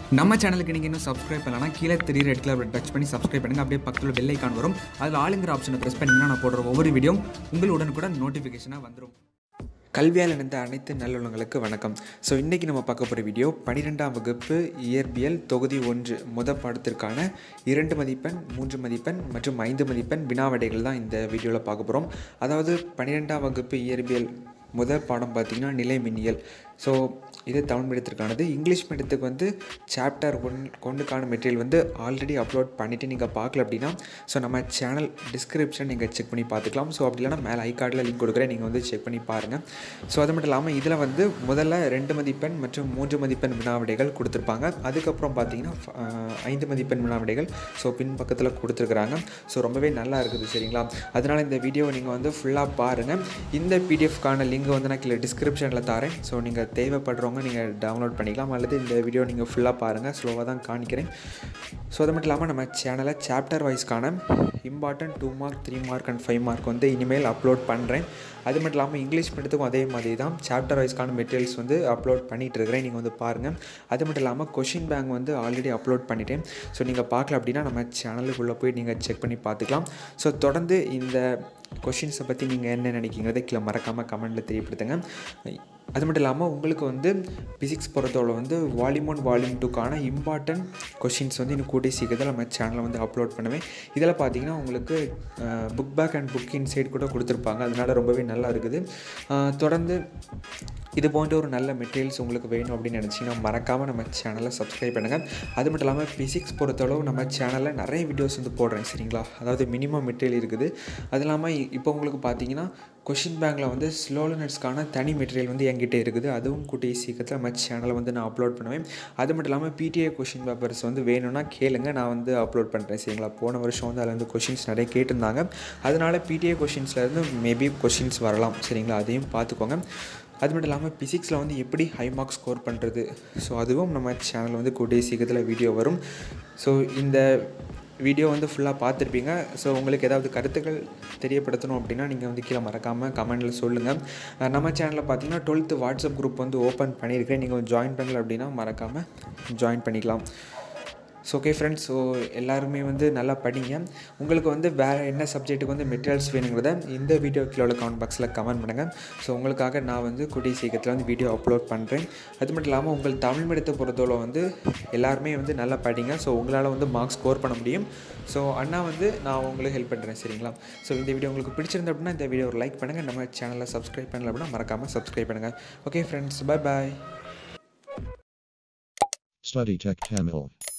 நம்ம சேனலுக்கு நீங்கள் இன்னும் சப்ஸ்கிரைப் பண்ணலன்னா கீழே தெரிய ரெட் கலர் டச் பண்ணி சப்ஸ்கிரைப் பண்ணுங்க அப்படியே பக்கத்தில் பெல் ஐக்கான் வரும் அதில் ஆளுங்கிற ஆப்ஷனை ப்ரெஸ் பண்ணிங்கன்னா நான் போடுற ஒவ்வொரு வீடியோ உங்களுடன் கூட நோட்டிஃபிகேஷனாக வந்துடும் கல்வியால் இணைந்த அனைத்து நல்லுள்ளங்களுக்கு வணக்கம் ஸோ இன்றைக்கி நம்ம பார்க்க போகிற வீடியோ பன்னிரெண்டாம் வகுப்பு இயற்பியல் தொகுதி ஒன்று முத பாடத்திற்கான இரண்டு மதிப்பெண் மூன்று மதிப்பெண் மற்றும் ஐந்து மதிப்பெண் வினாவிடைகள் தான் இந்த வீடியோவில் பார்க்க போகிறோம் அதாவது பன்னிரெண்டாம் வகுப்பு இயற்பியல் முதல் பாடம் பார்த்திங்கன்னா நிலை மின்னியல் ஸோ இது தமிழ் மீடியத்திற்கானது இங்கிலீஷ் மீடியத்துக்கு வந்து சாப்டர் ஒன் கொண்டுக்கான மெட்டீரியல் வந்து ஆல்ரெடி அப்லோட் பண்ணிவிட்டு நீங்கள் பார்க்கல அப்படின்னா ஸோ நம்ம சேனல் டிஸ்கிரிப்ஷன் நீங்கள் செக் பண்ணி பார்த்துக்கலாம் ஸோ அப்படி இல்லைனா மேலே ஐ கார்டில் லிங்க் கொடுக்குறேன் நீங்கள் வந்து செக் பண்ணி பாருங்கள் ஸோ அது மட்டும் இல்லாமல் இதில் வந்து முதல்ல ரெண்டு மதிப்பெண் மற்றும் மூன்று மதிப்பெண் வினாவிடைகள் கொடுத்துருப்பாங்க அதுக்கப்புறம் பார்த்தீங்கன்னா அஹ், ஐந்து மதிப்பெண் வினாவிடைகள் ஸோ பின் பக்கத்தில் கொடுத்துருக்குறாங்க ஸோ ரொம்பவே நல்லா இருக்குது சரிங்களா அதனால் இந்த வீடியோவை நீங்கள் வந்து ஃபுல்லாக பாருங்கள் இந்த பிடிஎஃப்கான லிங்க் வந்து நான் கீழே டிஸ்கிரிப்ஷனில் தரேன் ஸோ நீங்கள் தேவைப்படுறவங்க நீங்கள் டவுன்லோட் பண்ணிக்கலாம் அல்லது இந்த வீடியோ நீங்கள் ஃபுல்லாக பாருங்கள் ஸ்லோவாக தான் காணிக்கிறேன் ஸோ அது மட்டும் இல்லாமல் நம்ம சேனலை சாப்டர் வைஸ்க்கான important two mark three mark and five mark வந்து இனிமேல் அப்லோட் பண்ணுறேன் அது மட்டும் இல்லாமல் இங்கிலீஷ் மீடியத்துக்கும் அதே மாதிரி தான் சாப்டர் வைஸ்க்கான மெட்டீரியல்ஸ் வந்து அப்லோட் பண்ணிகிட்டு இருக்கிறேன் நீங்கள் வந்து பாருங்கள் அது மட்டும் இல்லாமல் கொஷின் பேங்க் வந்து ஆல்ரெடி அப்லோட் பண்ணிட்டேன் ஸோ நீங்கள் பார்க்கல அப்படின்னா நம்ம சேனலுக்குள்ளே போய் நீங்கள் செக் பண்ணி பார்த்துக்கலாம் ஸோ தொடர்ந்து இந்த கொஷின்ஸை பற்றி நீங்கள் என்ன நினைக்கிறீங்கிறதை கீழே மறக்காமல் கமெண்ட்டில் தெரியப்படுத்துங்க அது மட்டும் இல்லாமல் உங்களுக்கு வந்து ஃபிசிக்ஸ் பொறுத்தவரை வந்து வால்யூம் ஒன் வால்யூம் டூக்கான இம்பார்ட்டன்ட் கொஷின்ஸ் வந்து இன்னும் கூட்டி சீக்கிரத்தில் நம்ம சேனலில் வந்து அப்லோட் பண்ணுவேன் இதில் பார்த்தீங்கன்னா உங்களுக்கு book back and book inside கூட கொடுத்துருப்பாங்க அதனால ரொம்பவே நல்லா இருக்குது அஹ், தொடர்ந்து இது போன்ற ஒரு நல்ல மெட்டீரியல்ஸ் உங்களுக்கு வேணும் அப்படின்னு நினச்சிங்கன்னா மறக்காமல் நம்ம சேனலை சப்ஸ்கிரைப் பண்ணுங்கள் அது மட்டும் இல்லாமல் ஃபிசிக்ஸ் பொறுத்தளவு நம்ம சேனலில் நிறைய வீடியோஸ் வந்து போடுறேன் சரிங்களா அதாவது மினிமம் மெட்டீரியல் இருக்குது அது இல்லாமல் இ- இப்போ உங்களுக்கு பார்த்தீங்கன்னா கொஷின் பேங்கில் வந்து ஸ்லோ லேர்னர்ஸ்க்கான தனி மெட்டீரியல் வந்து என்கிட்ட இருக்குது அதுவும் கூட்டி சீக்கிரத்தில் நம்ம சேனலை வந்து நான் அப்லோட் பண்ணுவேன் அது மட்டும் இல்லாமல் பிடிஏ கொஷின் பேப்பர்ஸ் வந்து வேணும்னா கேளுங்க நான் வந்து அப்லோட் பண்ணுறேன் சரிங்களா போன வருஷம் வந்து அதில் வந்து கொஷின்ஸ் நிறைய கேட்டிருந்தாங்க அதனால பிடிஏ கொஷின்ஸ்லேருந்து மேபி கொஷின்ஸ் வரலாம் சரிங்களா அதையும் பார்த்துக்கோங்க அது மட்டும் இல்லாமல் ஃபிசிக்ஸில் வந்து எப்படி ஹை மார்க்ஸ் ஸ்கோர் பண்ணுறது ஸோ அதுவும் நம்ம சேனலில் வந்து கூடிய சீக்கிரத்தில் வீடியோ வரும் ஸோ இந்த வீடியோ வந்து ஃபுல்லாக பார்த்துருப்பீங்க ஸோ உங்களுக்கு ஏதாவது கருத்துக்கள் தெரியப்படுத்தணும் அப்படின்னா நீங்கள் வந்து கீழே மறக்காமல் கமெண்டில் சொல்லுங்கள் அஹ் நம்ம சேனலில் பார்த்தீங்கன்னா டுவெல்த்து வாட்ஸ்அப் குரூப் வந்து ஓப்பன் பண்ணியிருக்கேன் நீங்கள் ஜாயின் பண்ணல அப்படின்னா மறக்காமல் ஜாயின் பண்ணிக்கலாம் ஸோ ஓகே ஃப்ரெண்ட்ஸ் ஸோ எல்லாருமே வந்து நல்லா படிங்க உங்களுக்கு வந்து வேறு என்ன சப்ஜெக்ட்டுக்கு வந்து மெட்டீரியல்ஸ் வேணுங்கிறத இந்த வீடியோ கீழே உள்ள கமெண்ட் பாக்ஸில் கமெண்ட் பண்ணுங்கள் ஸோ உங்களுக்காக நான் வந்து கூடிய சீக்கிரத்தில் வந்து வீடியோ அப்லோட் பண்ணுறேன் அது மட்டும் இல்லாமல் உங்கள் தமிழ் மீடியத்தை பொறுத்தவரை வந்து எல்லாருமே வந்து நல்லா படிங்க ஸோ உங்களால் வந்து மார்க்ஸ் ஸ்கோர் பண்ண முடியும் ஸோ அண்ணா வந்து நான் உங்களுக்கு ஹெல்ப் பண்ணுறேன் சரிங்களா ஸோ இந்த வீடியோ உங்களுக்கு பிடிச்சிருந்த அப்படின்னா இந்த வீடியோ ஒரு லைக் பண்ணுங்கள் நம்ம சேனலை சப்ஸ்கிரைப் பண்ணல அப்படின்னா மறக்காமல் சப்ஸ்கிரைப் பண்ணுங்கள் okay friends bye bye Study Tech Tamil